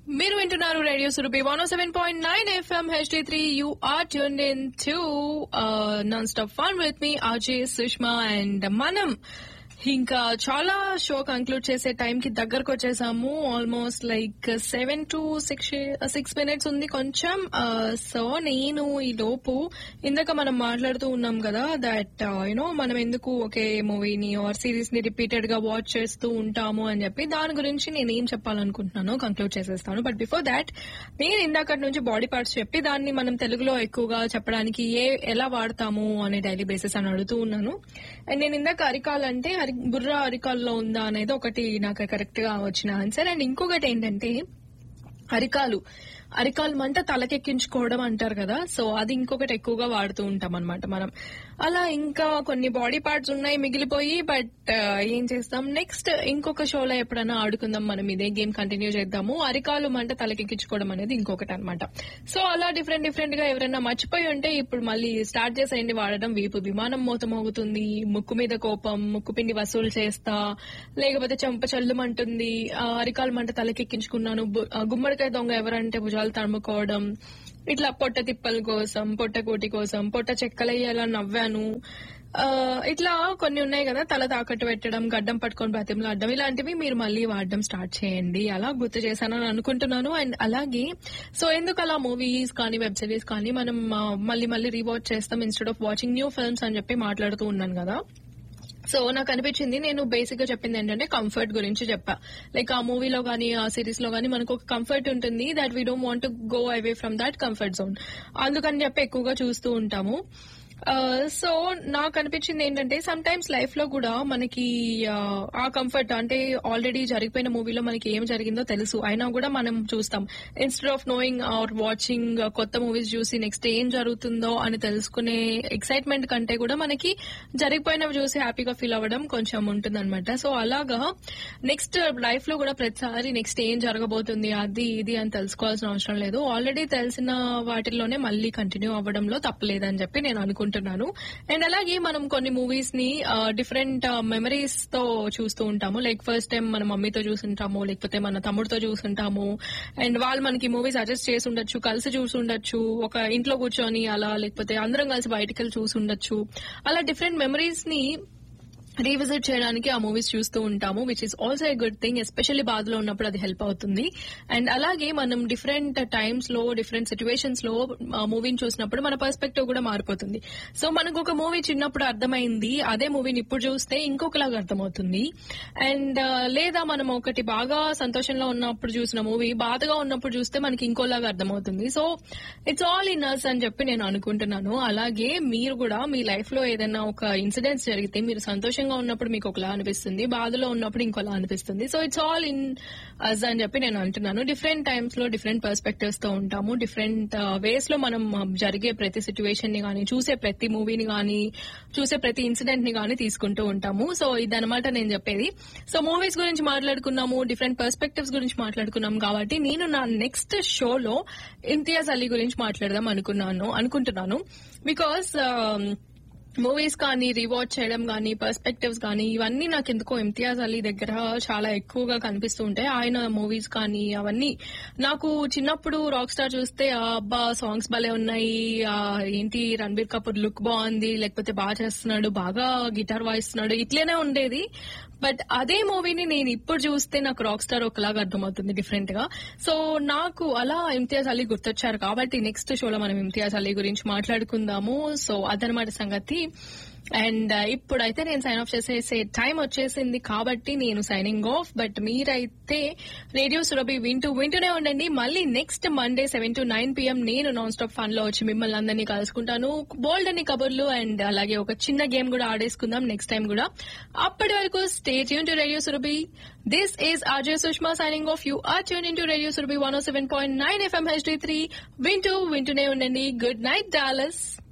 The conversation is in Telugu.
మీరు వింటున్నారు radio Surabhi one seven point nine FM HD three you are tune in to non stop fun with me RJ Sushma and మనం ఇంకా చాలా షో కంక్లూడ్ చేసే టైం కి దగ్గరకు వచ్చేసాము almost like seven to six six minutes ఉంది కొంచెం సో నేను ఈ లోపు ఇందాక మనం మాట్లాడుతూ ఉన్నాం కదా దట్ యునో మనం ఎందుకు ఒకే మూవీని ఆర్ సిరీస్ ని రిపీటెడ్ గా వాచ్ చేస్తూ ఉంటాము అని చెప్పి దాని గురించి నేను ఏం చెప్పాలనుకుంటున్నాను కంక్లూడ్ చేసేస్తాను బట్ బిఫోర్ దాట్ నేను ఇందాక నుంచి బాడీ పార్ట్స్ చెప్పి దాన్ని మనం తెలుగులో ఎక్కువగా చెప్పడానికి ఏ ఎలా వాడతాము అనే డైలీ బేసిస్ అని అడుగుతూ ఉన్నాను అండ్ నేను ఇందాక అరికాల్ అంటే అరి బుర్ర అరికాల్లో ఉందా అనేది ఒకటి నాకు కరెక్ట్ గా వచ్చిన ఆన్సర్ అండ్ ఇంకొకటి ఏంటంటే అరికాలు అరికాలు మంట తలకెక్కించుకోవడం అంటారు కదా సో అది ఇంకొకటి ఎక్కువగా వాడుతూ ఉంటాం అనమాట మనం అలా ఇంకా కొన్ని బాడీ పార్ట్స్ ఉన్నాయి మిగిలిపోయి బట్ ఏం చేస్తాం నెక్స్ట్ ఇంకొక షోలో ఎప్పుడైనా ఆడుకుందాం మనం ఇదే గేమ్ కంటిన్యూ చేద్దాము అరికాలు మంట తలకెక్కించుకోవడం అనేది ఇంకొకటి అనమాట సో అలా డిఫరెంట్ డిఫరెంట్ గా ఎవరైనా మర్చిపోయి ఉంటే ఇప్పుడు మళ్ళీ స్టార్ట్ చేసేయండి వాడడం వీపు విమానం మూత మోగుతుంది ముక్కు మీద కోపం ముక్కు పిండి వసూలు చేస్తా లేకపోతే చెంప చల్లుమంటుంది ఆ, అరికాలు మంట తలకెక్కించుకున్నాను బు- ఆ, గుమ్మడికాయ దొంగ ఎవరంటే భుజాలు తడుముకోవడం ఇట్లా పొట్ట తిప్పల కోసం పొట్ట కోటి కోసం పొట్ట చెక్కలయ్యేలా నవ్వాను ఆ, ఇట్లా కొన్ని ఉన్నాయి కదా తల తాకట్టు పెట్టడం గడ్డం పట్టుకొని బ్రతిమలాడడం ఇలాంటివి మీరు మళ్ళీ వాడడం స్టార్ట్ చేయండి అలా గుర్తు చేశానని అనుకుంటున్నాను అండ్ అలాగే సో ఎందుకు అలా మూవీస్ కానీ వెబ్ సిరీస్ కానీ మనం ఆ, మళ్ళీ మళ్ళీ రీవాచ్ చేస్తాం instead of watching new films అని చెప్పి మాట్లాడుతూ ఉన్నాను కదా సో నాకు అనిపించింది నేను బేసిక్ గా చెప్పింది ఏంటంటే కంఫర్ట్ గురించి చెప్పా లైక్ ఆ మూవీలో కానీ ఆ సిరీస్ లో కానీ మనకు ఒక కంఫర్ట్ ఉంటుంది that we don't want go away from that comfort zone అందుకని చెప్పి ఎక్కువగా చూస్తూ ఉంటాము సో నాకు అనిపించింది ఏంటంటే సమ్ టైమ్స్ లైఫ్ లో కూడా మనకి ఆ, ఆ కంఫర్ట్ అంటే ఆల్రెడీ జరిగిపోయిన మూవీలో మనకి ఏం జరిగిందో తెలుసు అయినా కూడా మనం చూస్తాం instead of knowing or watching కొత్త మూవీస్ చూసి నెక్స్ట్ ఏం జరుగుతుందో అని తెలుసుకునే ఎక్సైట్మెంట్ కంటే కూడా మనకి జరిగిపోయినవి చూసి హ్యాపీగా ఫీల్ అవ్వడం కొంచెం ఉంటుందన్నమాట సో అలాగా నెక్స్ట్ లైఫ్ లో కూడా ప్రతిసారి నెక్స్ట్ ఏం జరగబోతుంది అది ఇది అని తెలుసుకోవాల్సిన అవసరం లేదు ఆల్రెడీ తెలిసిన వాటిల్లోనే మళ్ళీ కంటిన్యూ అవ్వడంలో తప్పలేదని చెప్పి నేను అనుకుంటున్నాను అండ్ అలాగే మనం కొన్ని మూవీస్ ని డిఫరెంట్ మెమరీస్ తో చూస్తూ ఉంటాము లైక్ ఫస్ట్ టైం మన మమ్మీతో చూసుంటాము లేకపోతే మన తమ్ముడితో చూసుంటాము అండ్ వాళ్ళు మనకి మూవీ సజెస్ట్ చేసి ఉండొచ్చు కలిసి చూసి ఉండొచ్చు ఒక ఇంట్లో కూర్చొని అలా లేకపోతే అందరం కలిసి బయటికి వెళ్ళి చూసి ఉండొచ్చు అలా డిఫరెంట్ మెమరీస్ ని రీవిజిట్ చేయడానికి ఆ మూవీస్ చూస్తూ ఉంటాము which is also a good thing especially బాధలో ఉన్నప్పుడు అది హెల్ప్ అవుతుంది అండ్ అలాగే మనం డిఫరెంట్ టైమ్స్ లో డిఫరెంట్ సిచ్యువేషన్స్ లో మూవీని చూసినప్పుడు మన పర్స్పెక్టివ్ కూడా మారిపోతుంది సో మనకు ఒక మూవీ చిన్నప్పుడు అర్థమైంది అదే మూవీని ఇప్పుడు చూస్తే ఇంకొకలాగా అర్థమవుతుంది అండ్ లేదా మనం ఒకటి బాగా సంతోషంలో ఉన్నప్పుడు చూసిన మూవీ బాధగా ఉన్నప్పుడు చూస్తే మనకి ఇంకోలాగా అర్థమవుతుంది so it's all in us అని చెప్పి నేను అనుకుంటున్నాను అలాగే మీరు కూడా మీ లైఫ్ లో ఏదైనా ఒక ఇన్సిడెంట్స్ జరిగితే మీరు సంతోషంగా ఉన్నప్పుడు మీకు ఒకలా అనిపిస్తుంది బాధలో ఉన్నప్పుడు ఇంకోలా అనిపిస్తుంది so it's all in us అని చెప్పి నేను అంటున్నాను డిఫరెంట్ టైమ్స్ లో డిఫరెంట్ పర్స్పెక్టివ్స్ తో ఉంటాము డిఫరెంట్ వేస్ లో మనం uh, జరిగే ప్రతి సిచ్యువేషన్ ని కానీ చూసే ప్రతి మూవీని కానీ చూసే ప్రతి ఇన్సిడెంట్ ని కానీ తీసుకుంటూ ఉంటాము సో ఇదనమాట నేను చెప్పేది సో మూవీస్ గురించి మాట్లాడుకున్నాము డిఫరెంట్ పర్స్పెక్టివ్స్ గురించి మాట్లాడుకున్నాం కాబట్టి నేను నా నెక్స్ట్ షోలో ఇంతియాజ్ అలీ గురించి మాట్లాడదాం అనుకున్నాను అనుకుంటున్నాను బికాస్ మూవీస్ కానీ రీవాచ్ చేయడం కానీ పర్స్పెక్టివ్స్ కానీ ఇవన్నీ నాకు ఎందుకో ఇమ్తియాజ్ అలీ దగ్గర చాలా ఎక్కువగా కనిపిస్తూ ఉంటాయి ఆయన మూవీస్ కానీ అవన్నీ నాకు చిన్నప్పుడు రాక్ స్టార్ చూస్తే ఆ అబ్బా సాంగ్స్ భలే ఉన్నాయి ఆ ఏంటి రణబీర్ కపూర్ లుక్ బాగుంది లేకపోతే బాగా చేస్తున్నాడు బాగా గిటార్ వాయిస్తున్నాడు ఇట్లనే ఉండేది బట్ అదే మూవీని నేను ఇప్పుడు చూస్తే నాకు రాక్ స్టార్ ఒకలాగా అర్థమవుతుంది డిఫరెంట్ గా సో నాకు అలా ఇమ్తియాజ్ అలీ గుర్తొచ్చారు కాబట్టి నెక్స్ట్ షోలో మనం ఇమ్తియాజ్ అలీ గురించి మాట్లాడుకుందాము సో అదనమాట సంగతి అండ్ ఇప్పుడైతే నేను సైన్ ఆఫ్ చేసేసే టైం వచ్చేసింది కాబట్టి నేను సైనింగ్ ఆఫ్ బట్ మీరైతే రేడియో సురభి వింటూ వింటూనే ఉండండి మళ్ళీ next Monday seven to nine PM నేను నాన్ స్టాప్ ఫన్ లో వచ్చి మిమ్మల్ని అందరినీ కలుసుకుంటాను బోల్డ్ అని కబుర్లు అండ్ అలాగే ఒక చిన్న గేమ్ కూడా ఆడేసుకుందాం నెక్స్ట్ టైం కూడా అప్పటి వరకు stay tune to radio Surabhi this is RJ Sushma signing off you are tune in to radio Surabhi one seven point nine FM HD three వింటూ వింటూనే ఉండండి గుడ్ నైట్ డాలస్